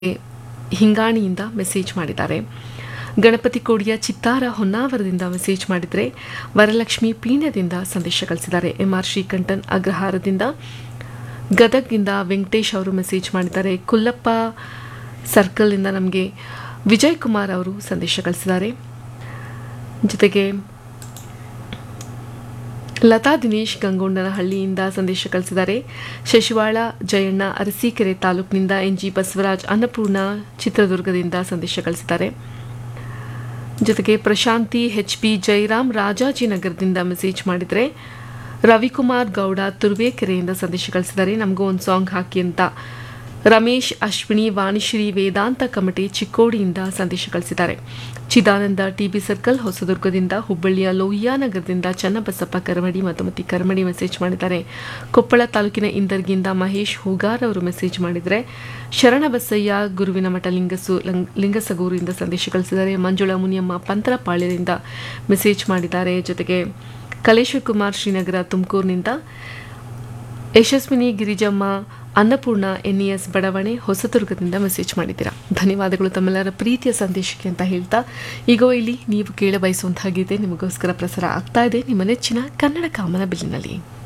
ಹಿಂಗಾಣಿಯಿಂದ message ಮಾಡಿದ್ದಾರೆ ಗಣಪತಿ ಕೋಡಿಯ ಚಿತ್ತಾರ ಹೊನ್ನಾವರದಿಂದ message ಮಾಡಿದರೆ ವರಲಕ್ಷ್ಮಿ ಪೀಣ್ಯದಿಂದ ಸಂದೇಶ ಕಳಿಸಿದ್ದಾರೆ ಎಂ ಆರ್ ಶ್ರೀಕಂಠನ್ ಅಗ್ರಹಾರದಿಂದ ಗದಗ್ಗಿಂದ ವೆಂಕಟೇಶ್ ಅವರು ಮೆಸೇಜ್ ಮಾಡಿದ್ದಾರೆ ಕುಲ್ಲಪ್ಪ ಸರ್ಕಲ್ನಿಂದ ನಮಗೆ ವಿಜಯ್ ಕುಮಾರ್ ಅವರು ಸಂದೇಶ ಕಳಿಸಿದ್ದಾರೆ ಜೊತೆಗೆ ಲತಾ ದಿನೇಶ್ ಗಂಗೊಂಡನಹಳ್ಳಿಯಿಂದ ಸಂದೇಶ ಕಳಿಸಿದ್ದಾರೆ ಶಶಿವಾಳ ಜಯಣ್ಣ ಅರಸೀಕೆರೆ ತಾಲೂಕಿನಿಂದ ಎನ್ ಜಿ ಬಸವರಾಜ್ ಅನ್ನಪೂರ್ಣ ಚಿತ್ರದುರ್ಗದಿಂದ ಸಂದೇಶ ಕಳಿಸಿದ್ದಾರೆ ಜೊತೆಗೆ ಪ್ರಶಾಂತಿ ಎಚ್ ಪಿ ಜೈರಾಮ್ ರಾಜಾಜಿನಗರದಿಂದ ಮೆಸೇಜ್ ಮಾಡಿದರೆ ರವಿಕುಮಾರ್ ಗೌಡ ತುರುವೇಕೆರೆಯಿಂದ ಸಂದೇಶ ಕಳಿಸಿದ್ದಾರೆ ನಮಗೂ ಒಂದು ಸಾಂಗ್ ಹಾಕಿ ಅಂತ ರಮೇಶ್ ಅಶ್ವಿನಿ ವಾಣಿಶ್ರೀ ವೇದಾಂತ ಕಮಿಟಿ ಚಿಕ್ಕೋಡಿಯಿಂದ ಸಂದೇಶ ಕಳಿಸಿದ್ದಾರೆ ಚಿದಾನಂದ ಟಿಬಿ ಸರ್ಕಲ್ ಹೊಸದುರ್ಗದಿಂದ ಹುಬ್ಬಳ್ಳಿಯ ಲೋಹಿಯಾನಗರದಿಂದ ಚನ್ನಬಸಪ್ಪ ಕರಮಡಿ ಮತ್ತು ಮತಿ ಕರಮಡಿ ಮೆಸೇಜ್ ಮಾಡಿದ್ದಾರೆ ಕೊಪ್ಪಳ ತಾಲೂಕಿನ ಇಂದರ್ಗಿಂದ ಮಹೇಶ್ ಹೂಗಾರ್ ಅವರು ಮೆಸೇಜ್ ಮಾಡಿದರೆ ಶರಣಬಸಯ್ಯ ಗುರುವಿನ ಮಠ ಲಿಂಗಸು ಲಂಗ್- ಲಿಂಗಸಗೂರಿಂದ ಸಂದೇಶ ಕಳಿಸಿದ್ದಾರೆ ಮಂಜುಳಾ ಮುನಿಯಮ್ಮ ಪಂತರಪಾಳ್ಯದಿಂದ ಮೆಸೇಜ್ ಮಾಡಿದ್ದಾರೆ ಜೊತೆಗೆ ಕಲೇಶ್ವರ್ ಕುಮಾರ್ ಶ್ರೀನಗರ ತುಮಕೂರಿನಿಂದ ಯಶಸ್ವಿನಿ ಗಿರಿಜಮ್ಮ ಅನ್ನಪೂರ್ಣ ಎನ್ಇಎಸ್ ಬಡಾವಣೆ ಹೊಸದುರ್ಗದಿಂದ ಮೆಸೇಜ್ ಮಾಡಿದ್ದೀರಾ ಧನ್ಯವಾದಗಳು ತಮ್ಮೆಲ್ಲರ ಪ್ರೀತಿಯ ಸಂದೇಶಕ್ಕೆ ಅಂತ ಹೇಳ್ತಾ ಈಗ ಇಲ್ಲಿ ನೀವು ಕೇಳ ಬಯಸುವಂತಹ ಗೀತೆ ನಿಮಗೋಸ್ಕರ ಪ್ರಸಾರ ಆಗ್ತಾ ಇದೆ ನಿಮ್ಮ ನೆಚ್ಚಿನ ಕನ್ನಡ ಕಾಮನ ಬಿಲ್ಲಿನಲ್ಲಿ